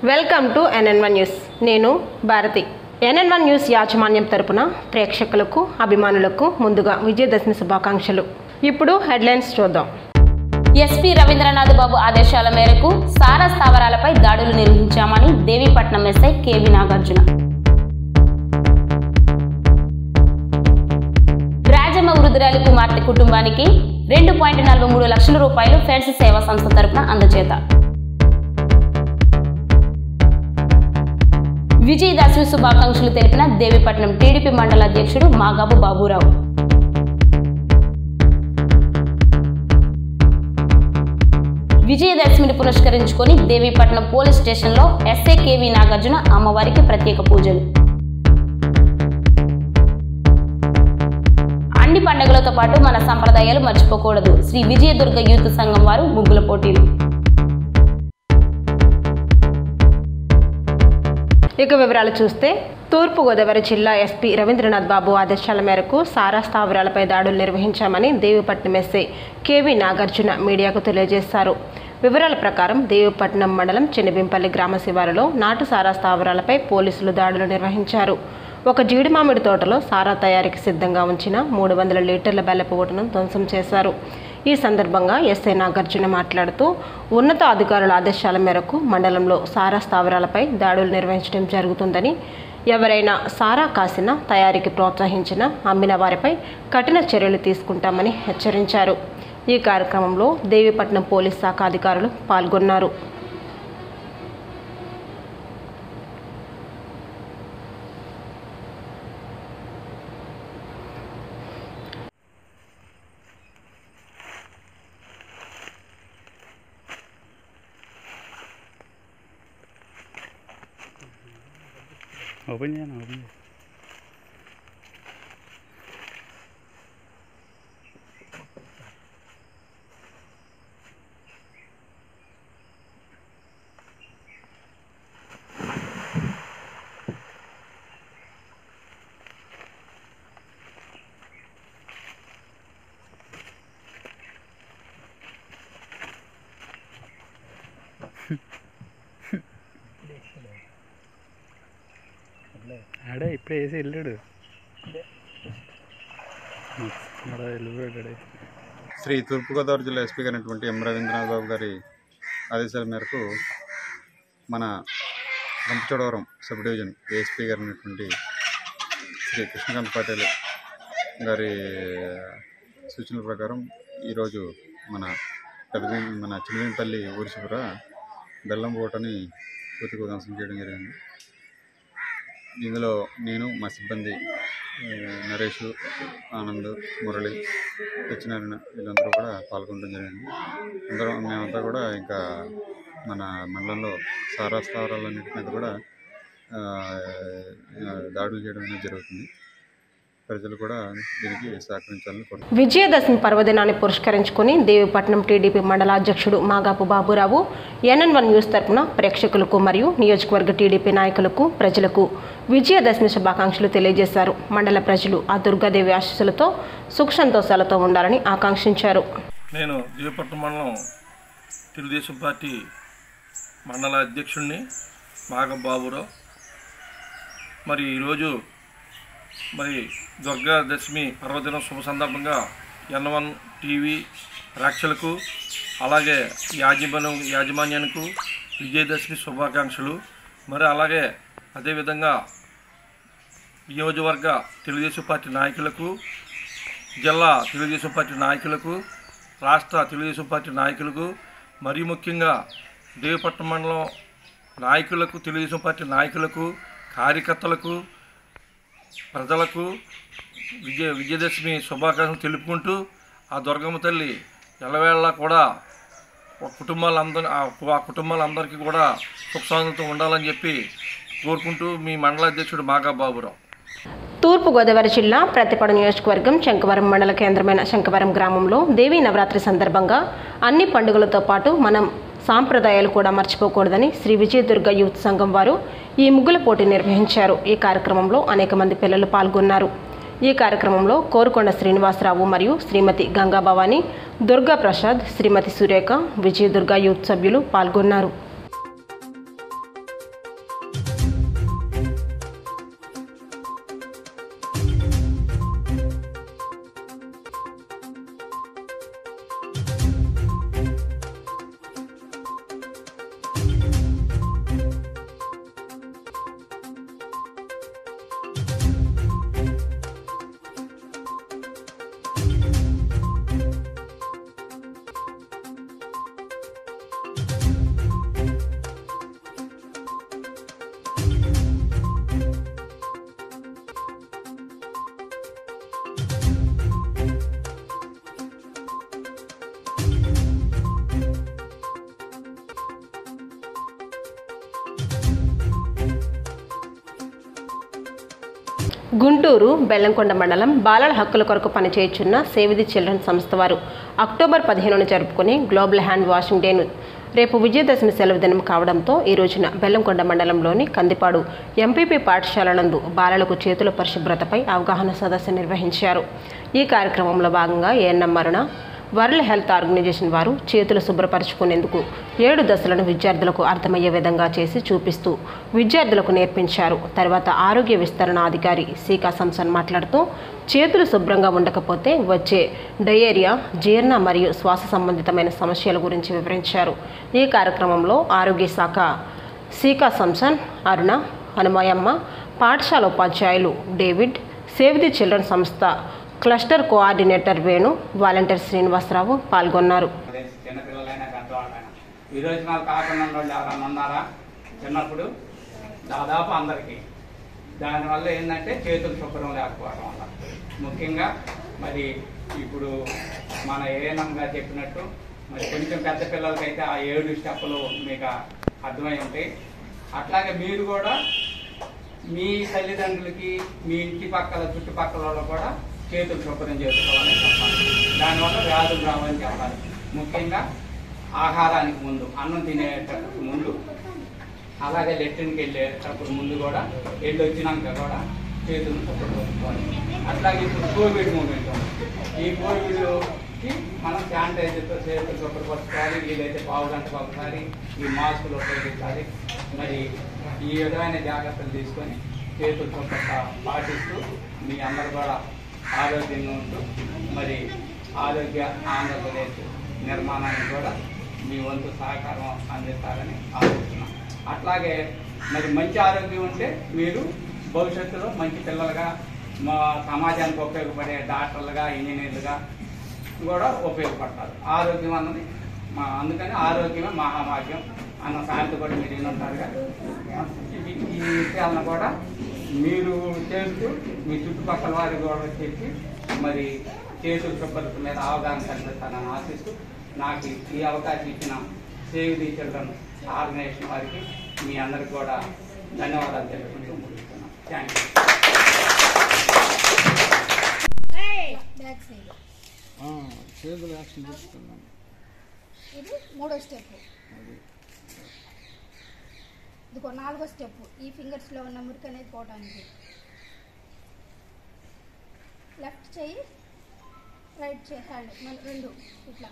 Welcome to NN one news నేను Bharathi NN one news యాజమాన్యం తరపున ప్రేక్షకులకు అభిమానులకు ముందుగా విజయదశమి శుభాకాంక్షలు ఇప్పుడు హెడ్లైన్స్ చూద్దాం ఎస్పీ రవీంద్రనాథ్ బాబు ఆదేశాల మేరకు సారా స్థావరాలపై దాడులు నిర్వహించామని దేవీపట్నం ఎస్ఐ కేవి నాగార్జున రాజమ్మ వృద్ధురాలి కుమార్తె కుటుంబానికి రెండు పాయింట్ నలభై మూడు లక్షల రూపాయలు ఫెడ్స్ సేవా సంస్థ తరపున అందజేత విజయదశమి శుభాకాంక్షలు తెలిపిన దేవీపట్నం టీడీపీ మండల అధ్యక్షుడు మాగాబు బాబురావు విజయదశమిని పురస్కరించుకొని దేవీపట్నం పోలీస్ స్టేషన్లో ఎస్ఏ కేవి నాగార్జున అమ్మవారికి ప్రత్యేక పూజలు అన్ని పండుగలతో పాటు మన సంప్రదాయాలు మర్చిపోకూడదు శ్రీ విజయదుర్గ యూత్ సంఘం వారు ముగ్గుల పోటీలు ఇక వివరాలు చూస్తే తూర్పుగోదావరి జిల్లా ఎస్పీ రవీంద్రనాథ్ బాబు ఆదేశాల మేరకు సారా స్థావరాలపై దాడులు నిర్వహించామని దేవిపట్నం ఎస్ఐ కేవి నాగార్జున మీడియాకు తెలియజేశారు వివరాల ప్రకారం దేవిపట్నం మండలం చిన్నబింపల్లి గ్రామ శివారులో నాటు సారా స్థావరాలపై పోలీసులు దాడులు నిర్వహించారు ఒక జీడి మామిడి తోటలో సారా తయారీకి సిద్ధంగా ఉంచిన మూడు వందల లీటర్ల బెల్లపు ఊటను ధ్వంసం చేశారు ఈ సందర్భంగా ఎస్ఐ నాగార్జున మాట్లాడుతూ ఉన్నత అధికారుల ఆదేశాల మేరకు మండలంలో సారా స్థావరాలపై దాడులు నిర్వహించడం జరుగుతుందని ఎవరైనా సారా కాసిన తయారీకి ప్రోత్సహించిన అమ్మిన వారిపై కఠిన చర్యలు తీసుకుంటామని హెచ్చరించారు ఈ కార్యక్రమంలో దేవీపట్నం పోలీస్ శాఖ అధికారులు పాల్గొన్నారు ఓపెన్ చేయను ఓపెన్ చేయి ఆడే ఇప్పుడే వేసి వెళ్ళాడు ఆడ వెళ్ళిపోయాడు శ్రీ తూర్పుగోదావరి జిల్లా ఎస్పీ గారైనటువంటి ఎం రవీంద్రనాథ్ బాబు గారి ఆదేశాల మేరకు మన రంపచోడవరం సబ్ డివిజన్ ఏఎస్పీ గారు అయినటువంటి శ్రీ కృష్ణకాంత్ పాటిల్ గారి సూచనల ప్రకారం ఈరోజు మన పెద్ద మన చిన్నపల్లి ఊరి చివర బెల్లం ఓటని పూర్తిగా ధ్వంసం చేయడం జరిగింది ఇందులో నేను మా సిబ్బంది ఆ, నరేష్ ఆనంద్ మురళి సత్యనారాయణ వీళ్ళందరూ కూడా పాల్గొనడం జరిగింది అందరం మేమంతా కూడా ఇంకా మన మండలంలో సారా స్థావరాలన్నిటి మీద కూడా ఆ, ఆ, దాడులు చేయడం అనేది జరుగుతుంది ప్రజలు కూడా దీనికి సహకరించాలని కోరుతున్నాను విజయదశమి పర్వదినాన్ని పురస్కరించుకుని దేవిపట్నం టీడీపీ మండల అధ్యక్షుడు Magapu Baburao NN one news తరపున ప్రేక్షకులకు మరియు నియోజకవర్గ టీడీపీ నాయకులకు ప్రజలకు విజయదశమి శుభాకాంక్షలు తెలియజేశారు మండల ప్రజలు ఆ దుర్గాదేవి ఆశీస్సులతో సుఖ సంతోషాలతో ఉండాలని ఆకాంక్షించారు నేను దీపట్నం మండలం తెలుగుదేశం పార్టీ మండల అధ్యక్షుడిని మాగ బాబురావు మరి ఈరోజు మరి దుర్గా దశమి పర్వదినం శుభ సందర్భంగా ఎన్ వన్ టీవీ ప్రేక్షకులకు అలాగే యాజమాన్యం యాజమాన్యానికి విజయదశమి శుభాకాంక్షలు మరి అలాగే అదేవిధంగా నియోజకవర్గ తెలుగుదేశం పార్టీ నాయకులకు జిల్లా తెలుగుదేశం పార్టీ నాయకులకు రాష్ట్ర తెలుగుదేశం పార్టీ నాయకులకు మరీ ముఖ్యంగా దేవపట్నం మండలం నాయకులకు తెలుగుదేశం పార్టీ నాయకులకు కార్యకర్తలకు ప్రజలకు విజయ విజయదశమి శుభాకాంక్షలు తెలుపుకుంటూ ఆ దుర్గమ్మ తల్లి ఎల్లవేళలా కూడా ఆ కుటుంబాలందరి ఆ ఆ కుటుంబాలందరికీ కూడా సుఖశాంతితో ఉండాలని చెప్పి కోరుకుంటూ మీ మండల అధ్యక్షుడు మాగా బాబురావు తూర్పుగోదావరి జిల్లా ప్రతిపడ నియోజకవర్గం శంకవరం మండల కేంద్రమైన శంకవరం గ్రామంలో దేవీ నవరాత్రి సందర్భంగా అన్ని పండుగలతో పాటు మనం సాంప్రదాయాలు కూడా మర్చిపోకూడదని శ్రీ విజయదుర్గ యూత్ సంఘం వారు ఈ ముగ్గుల పోటీ నిర్వహించారు ఈ కార్యక్రమంలో అనేక మంది పిల్లలు పాల్గొన్నారు ఈ కార్యక్రమంలో కోరుకొండ శ్రీనివాసరావు మరియు శ్రీమతి గంగా భవాని దుర్గా ప్రసాద్ శ్రీమతి సురేఖ విజయదుర్గ యూత్ సభ్యులు పాల్గొన్నారు గుంటూరు బెల్లంకొండ మండలం బాలల హక్కుల కొరకు పనిచేయుచున్న సేవ్ ది చిల్డ్రన్ సంస్థ వారు అక్టోబర్ పదిహేనున జరుపుకుని గ్లోబల్ హ్యాండ్ వాషింగ్ డేను రేపు విజయదశమి సెలవు దినం కావడంతో ఈ రోజున బెల్లంకొండ మండలంలోని కందిపాడు ఎంపీపీ పాఠశాల నందు బాలలకు చేతుల పరిశుభ్రతపై అవగాహన సదస్సు నిర్వహించారు ఈ కార్యక్రమంలో భాగంగా ఏఎన్ఎం మరణ వరల్డ్ హెల్త్ ఆర్గనైజేషన్ వారు చేతులు శుభ్రపరచుకునేందుకు ఏడు దశలను విద్యార్థులకు అర్థమయ్యే విధంగా చేసి చూపిస్తూ విద్యార్థులకు నేర్పించారు తర్వాత ఆరోగ్య విస్తరణ అధికారి సీకా సంసన్ మాట్లాడుతూ చేతులు శుభ్రంగా ఉండకపోతే వచ్చే డయేరియా జీర్ణ మరియు శ్వాస సంబంధితమైన సమస్యల గురించి వివరించారు ఈ కార్యక్రమంలో ఆరోగ్య శాఖ సీకా సంసన్ అరుణ హనుమయమ్మ పాఠశాల ఉపాధ్యాయులు డేవిడ్ సేవ్ ది చిల్డ్రన్ సంస్థ cluster coordinator Venu volunteer Srinivasarao పాల్గొన్నారు అదే చిన్నపిల్లలైనా పెద్దవాళ్ళైనా ఈ రోజు నాకు కాకుండా ఉన్న వాళ్ళు ఎవరైనా ఉన్నారా చిన్నప్పుడు దాదాపు అందరికీ దానివల్ల ఏంటంటే చేతులు శుభ్రం లేకపోవడం వల్ల ముఖ్యంగా మరి ఇప్పుడు మన ఏనంగా చెప్పినట్టు మరి కొంచెం పెద్ద పిల్లలకైతే ఆ ఏడు స్టెప్పులు మీకు అర్థమై ఉంటాయి అట్లాగే మీరు కూడా మీ తల్లిదండ్రులకి మీ ఇంటి పక్కల చుట్టుపక్కల వాళ్ళు కూడా చేతులు శుభ్రం చేసుకోవాలని చెప్పాలి దానివల్ల వ్యాధులు రావని చెప్పాలి ముఖ్యంగా ఆహారానికి ముందు అన్నం తినేటప్పుడు ముందు అలాగే లెట్రిన్కి వెళ్ళేటప్పుడు ముందు కూడా వెళ్ళి వచ్చినాక కూడా చేతులు శుభ్రపరచుకోవాలి అట్లాగే ఇప్పుడు కోవిడ్ మూమెంట్ ఉంది. ఈ కోవిడ్కి మనం శానిటైజర్తో చేతులు శుభ్రపరచుకోవాలి వీలైతే పావు గంటకు ఒకసారి ఈ మాస్కులు ఉపయోగించాలి మరి ఈ విధమైన జాగ్రత్తలు తీసుకొని చేతులు శుభ్రత పాటిస్తూ మీ అందరు కూడా ఆరోగ్యంగా ఉంటూ మరి ఆరోగ్య ఆంధ్రప్రదేశ్ నిర్మాణానికి కూడా మీ వంతు సహకారం అందిస్తారని ఆశిస్తున్నాం అట్లాగే మరి మంచి ఆరోగ్యం ఉంటే మీరు భవిష్యత్తులో మంచి పిల్లలుగా మా సమాజానికి ఉపయోగపడే డాక్టర్లుగా ఇంజనీర్లుగా కూడా ఉపయోగపడతారు ఆరోగ్యం అన్నది మా అందుకని ఆరోగ్యమే మహాభాగ్యం అన్న సామెత కూడా మీరు వినుంటారుగా ఈ ఈ విషయాలను కూడా మీరు చేస్తూ మీ చుట్టుపక్కల వారికి కూడా చెప్పి మరి చేతుల శుభ్రత మీద అవగాహన కల్పిస్తానని ఆశిస్తూ నాకు ఈ అవకాశం ఇచ్చిన సేవ్ ది చిల్డ్రన్ ఆర్గనైజేషన్ వారికి మీ అందరికి కూడా ధన్యవాదాలు తెలుపుకుంటూ ముగిస్తున్నాను థ్యాంక్ యూ బ్యాక్ సైడ్ చేతులు యాక్షన్ చేస్తున్నాను ఇది మూడో స్టెప్ ఇదిగో నాలుగో స్టెప్ ఈ ఫింగర్స్లో ఉన్న మురికి అనేది పోవడానికి లెఫ్ట్ చెయ్యి రైట్ చే హ్యాండ్ మన రెండు ఇట్లా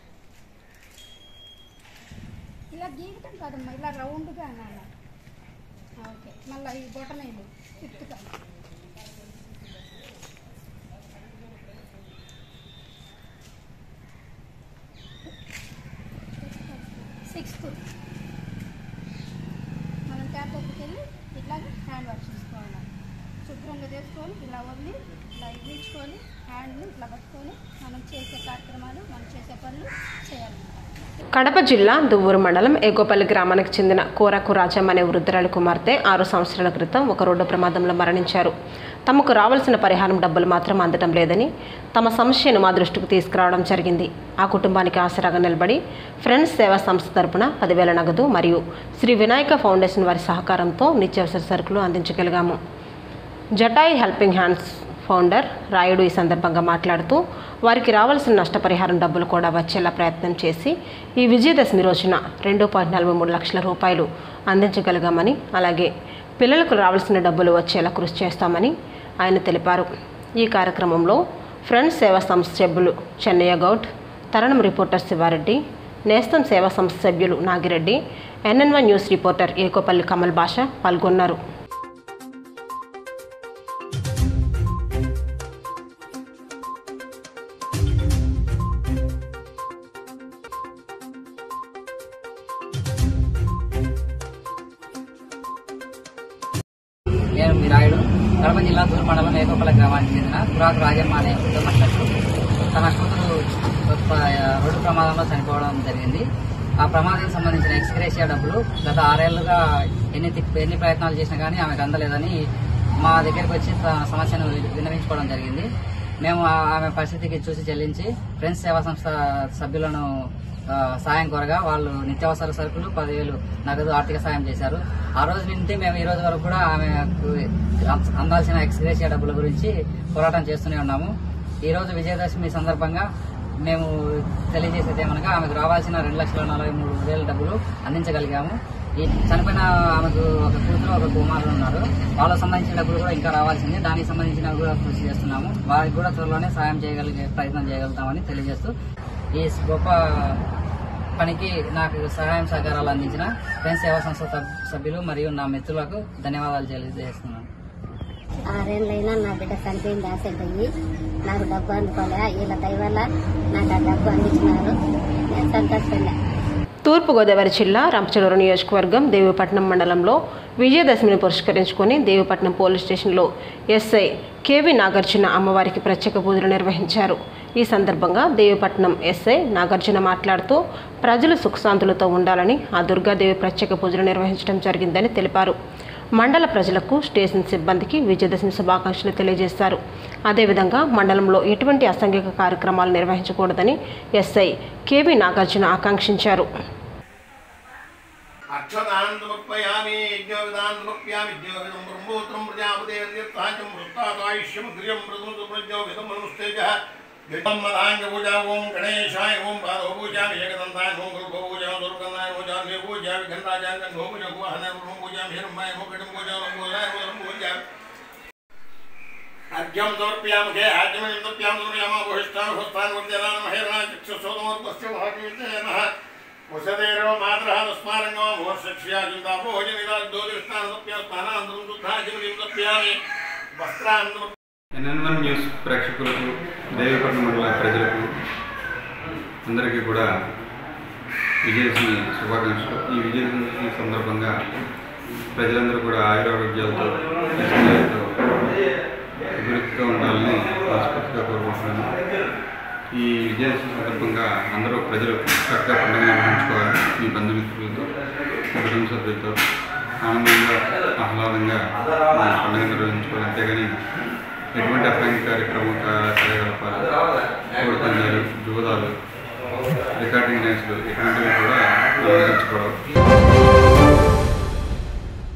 ఇలా గీకటం కాదమ్మా ఇలా రౌండ్గా అనాలి ఓకే మళ్ళీ ఈ బొటనైలు ఫిఫ్త్గా సిక్స్త్ మనం ట్యాప్ వెళ్ళి ఇట్లాగే హ్యాండ్ వాష్ చేసుకోవాలి శుభ్రంగా చేసుకొని ఇలా వదిలి ఇలా ఇగ్గించుకొని హ్యాండ్ని ఇట్లా పట్టుకొని మనం చేసే కార్యక్రమాలు మనం చేసే పనులు చేయాలన్నమాట కడప జిల్లా దువ్వూరు మండలం ఏగోపల్లి గ్రామానికి చెందిన కోరకు రాజం అనే వృద్ధురాలి కుమార్తె ఆరు సంవత్సరాల క్రితం ఒక రోడ్డు ప్రమాదంలో మరణించారు తమకు రావాల్సిన పరిహారం డబ్బులు మాత్రం అందటం లేదని తమ సమస్యను మా దృష్టికి తీసుకురావడం జరిగింది ఆ కుటుంబానికి ఆసరాగా నిలబడి ఫ్రెండ్స్ సేవా సంస్థ తరపున పదివేల నగదు మరియు శ్రీ వినాయక ఫౌండేషన్ వారి సహకారంతో నిత్యావసర సరుకులు అందించగలిగాము Jatayi helping hands founder Rayudu ఈ సందర్భంగా మాట్లాడుతూ వారికి రావాల్సిన నష్టపరిహారం డబ్బులు కూడా వచ్చేలా ప్రయత్నం చేసి ఈ విజయదశమి రోజున రెండు పాయింట్ నలభై మూడు లక్షల రూపాయలు అందించగలిగామని అలాగే పిల్లలకు రావాల్సిన డబ్బులు వచ్చేలా కృషి చేస్తామని ఆయన తెలిపారు ఈ కార్యక్రమంలో ఫ్రెండ్స్ సేవా సంస్థ సభ్యులు చెన్నయ్య గౌడ్ తరణం రిపోర్టర్ శివారెడ్డి నేస్తం సేవా సంస్థ సభ్యులు Nagireddy NNY news reporter Ekopalli Kamal Basha పాల్గొన్నారు నేను విరాయుడు కడప జిల్లా తూర్పు మండలం ఏకోపల్లి గ్రామానికి చెందిన కురాకు రాజమ్మ అనే కుటుంబ సభ్యుడు తన కూతురు ప- రోడ్డు ప్రమాదంలో చనిపోవడం జరిగింది ఆ ప్రమాదానికి సంబంధించిన ఎక్స్గ్రేషియా డబ్బులు గత ఆరేళ్లుగా ఎన్ని తిప్- ఎన్ని ప్రయత్నాలు చేసినా కానీ ఆమెకు అందలేదని మా దగ్గరికి వచ్చి తన సమస్యను విన్నవించుకోవడం జరిగింది మేము ఆ- ఆమె పరిస్థితికి చూసి చెల్లించి ఫ్రెండ్స్ సేవా సంస్థ సభ్యులను ఆ, సాయం కోరగా వాళ్ళు నిత్యావసర సరుకులు పదివేలు నగదు ఆర్థిక సాయం చేశారు ఆ రోజు నుండి మేము ఈ రోజు వరకు కూడా ఆమెకు అందాల్సిన ఎక్స్గ్రేషియా డబ్బుల గురించి పోరాటం చేస్తూనే ఉన్నాము ఈ రోజు విజయదశమి సందర్భంగా మేము తెలియజేసేది ఏమనగా ఆమెకు రావాల్సిన రెండు లక్షల నలభై మూడు వేల డబ్బులు అందించగలిగాము ఈ చనిపోయిన ఆమెకు ఒక కూతురు ఒక కుమారులు ఉన్నారు వాళ్ళకు సంబంధించిన డబ్బులు కూడా ఇంకా రావాల్సింది దానికి సంబంధించిన కూడా కృషి చేస్తున్నాము వారికి కూడా త్వరలోనే సాయం చేయగలిగే ప్రయత్నం చేయగలుగుతామని తెలియజేస్తూ ఈ గొప్ప పనికి నాకు సహాయం సహకారాలు అందించిన ఫ్రెండ్స్ సేవా సంస్థ సభ్- సభ్యులు మరియు నా మిత్రులకు ధన్యవాదాలు తెలియజేస్తున్నాను ఆరేళ్ళైనా నా బిడ్డ చనిపోయింది యాక్సిడెంట్ అయ్యి నాకు డబ్బు అందుకోలే వీళ్ళ దయ వల్ల నాకు ఆ డబ్బు అందించినారు నేను సంతోషంగా తూర్పుగోదావరి జిల్లా రంపచోడవరం నియోజకవర్గం దేవీపట్నం మండలంలో విజయదశమిని పురస్కరించుకొని దేవీపట్నం పోలీస్ స్టేషన్లో ఎస్ఐ కేవి నాగార్జున అమ్మవారికి ప్రత్యేక పూజలు నిర్వహించారు ఈ సందర్భంగా దేవీపట్నం ఎస్ఐ నాగార్జున మాట్లాడుతూ ప్రజలు సుఖశాంతులతో ఉండాలని ఆ దుర్గాదేవి ప్రత్యేక పూజలు నిర్వహించడం జరిగిందని తెలిపారు మండల ప్రజలకు స్టేషన్ సిబ్బందికి విజయదశమి శుభాకాంక్షలు తెలియజేశారు అదేవిధంగా మండలంలో ఎటువంటి అసాంఘిక కార్యక్రమాలు నిర్వహించకూడదని ఎస్ఐ కేవి నాగార్జున ఆకాంక్షించారు అక్షతాంతమర్పయామి యజ్ఞోవిధాంతమర్ప్యామి యజ్ఞోవిధం బ్రహ్మోత్రం ప్రజాపదేర్యత్తాచం వృత్తాదాయుష్యం ప్రియం ప్రథమతు ప్రజ్ఞోవిధం మనుస్తేజ మదాంగ పూజా ఓం గణేశాయ ఓం పాదో పూజామి ఏకదంతాయ ఓం గురుభో పూజా దుర్గంధాయ పూజా దే పూజా విఘ్నరాజాయ గంగో పూజ గుహన ఓం పూజా హిరణ్మయ ఓం గడం పూజా ఓం పూజాయ ఓం పూజా అర్ఘ్యం సమర్పయామి ఆజ్యం సమర్పయామి సమర్పయామ భూష్టాన్ హస్తాన్ వందేనాన్ మహేరణ చక్షుసోదమర్పస్య భాగ్యవిజయనః వసదేరో మాతరः తస్మారంగో మోక్షక్ష్యాజుందా భోజనిదాజ్యోతిష్టానప్యాస్మానాంతరం శుద్ధాజిమలిందప్యామి వస్త్రాంతం ఎన్ఎన్ వన్ న్యూస్ ప్రేక్షకులకు దేవీపట్నం మండల ప్రజలకు అందరికీ కూడా విజయదశమి శుభాకాంక్షలు ఈ విజయదశమి సందర్భంగా ప్రజలందరూ కూడా ఆయురారోగ్యాలతో ఐశ్వర్యాలతో అభివృద్ధిగా ఉండాలని మనస్ఫూర్తిగా కోరుకుంటున్నాను ఈ విజయదశమి సందర్భంగా అందరూ ప్రజలు చక్కగా పండుగ నిర్వహించుకోవాలి మీ బంధుమిత్రులతో కుటుంబ సభ్యులతో ఆనందంగా ఆహ్లాదంగా మా పండుగ నిర్వహించుకోవాలి అంతేగాని ఎటువంటి అసాంఘిక కార్యక్రమం కార్యకలాపాలు కోడి పందాలు జూదాలు రికార్డింగ్ డ్యాన్సులు ఇటువంటివి కూడా నిర్వహించుకోవడం